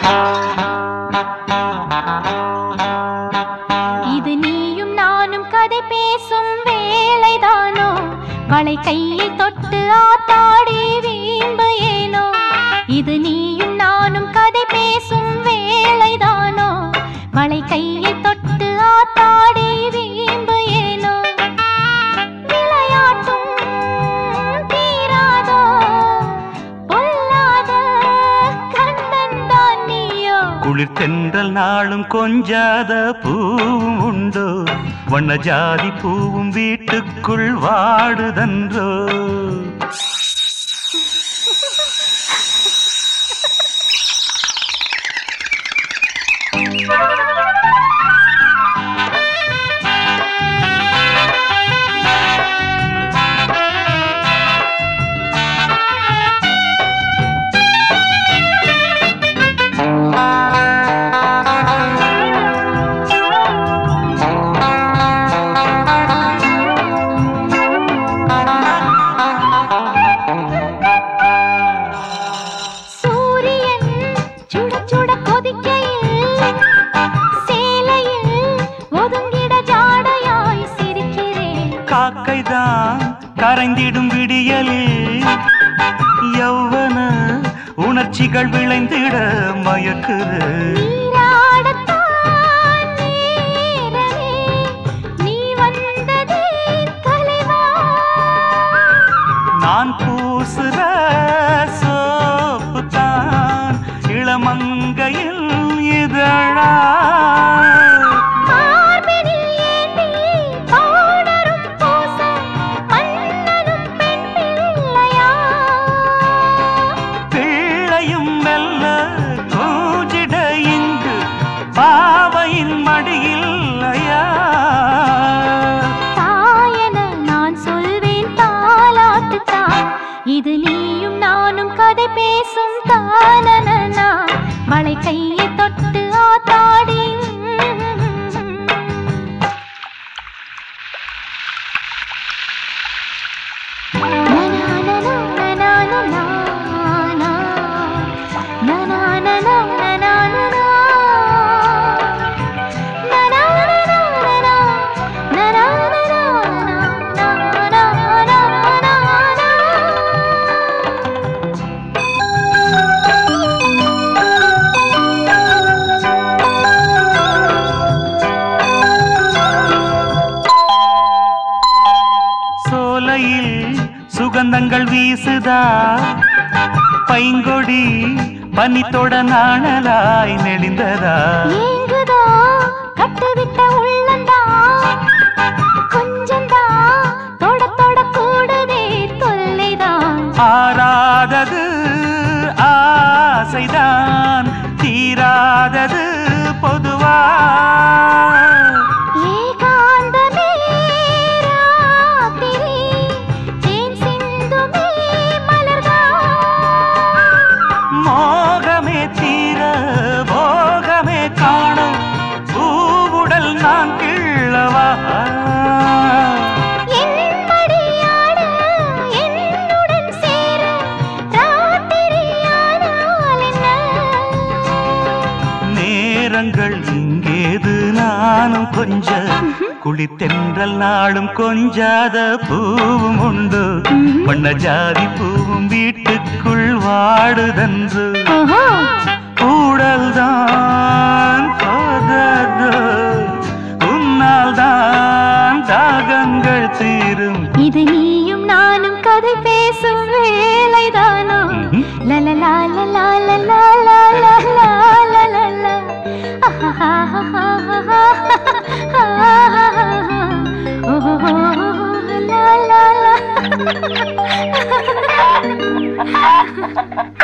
இது நீயும் நானும் கதை பேசும் வேளைதானோ வளை கையை தொட்டு ஆத்தாடி வீம்பு ஏனோ இது நீயும் நானும் கதை பேசும் வேளைதானோ வளை கையை தொட்டு ஆத்தாடி வீம்பு ஏனோ விளையாட்டும் தீராதோ பொல்லாத கண்ணன் தான் நீயோ குளிர் தென்றல் நாளும் கொஞ்சாத பூவும் உண்டோ வண்ண ஜாதி பூவும் வீட்டுக்குள் வாடுதன்றோ சூரியன் சுட சுட கொதிக்கையில் சேலையில் ஒதுங்கிட ஜாடையாய் சிரிக்கிறேன் காக்கைதான் கரைந்திடும் விடியலில் யௌவன உணர்ச்சிகள் விளைந்திட மயக்குது நீராடத்தான் நேரமே நீ வந்ததே தலைவா நான் பூசுற சோப்பு தான் இளமங்கையில் இதழா மார்பினில் ஏந்தி பவுடரும் பூச மன்னனும் பெண் பிள்ளையா பிள்ளையும் மெல்ல கூஜிட இங்கு பாவையின் மடியில்லையா தாயென நான் சொல்வேன் தாலாட்டுத்தான் இது நீயும் நானும் கதை பேசும் தானனா மழை கையை தொட்டு ஆத்தாடி சோலையில் சுகந்தங்கள் வீசுதா பைங்கொடி பனித்தொட நாணலாய் நெளிந்ததா ஏங்குதோ கட்டுவிட்ட உள்ளந்தா கொஞ்சந்தா தொட தொட கூடுதே தொல்லைதான் ஆறாதது ஆசைதான் தீராதது பொதுவா ஏகாந்தமே ராத்திரி தேன் சிந்துமே மலர்தான் மோகமே தீர போகமே காண பூவுடல் நான் கிள்ளவா என் மடியாட என்னுடன் சேர ராத்திரியானால் என்ன நேரங்கள் இங்கேது நானும் கொஞ்ச குளித்தென்றல் நாளும் கொஞ்சாத பூவும் உண்டு வண்ண ஜாதி பூவும் வீட்டுக்குள் வாடுதன்று ஓஹோ கூடல் தான் போதது உன்னால் தான் தாகங்கள் தீரும் இது நீயும் நானும் கதை பேசும் வேலைதானோ லலலா லலா லலா லலா லலா லலா ஓஹோ லா லா லா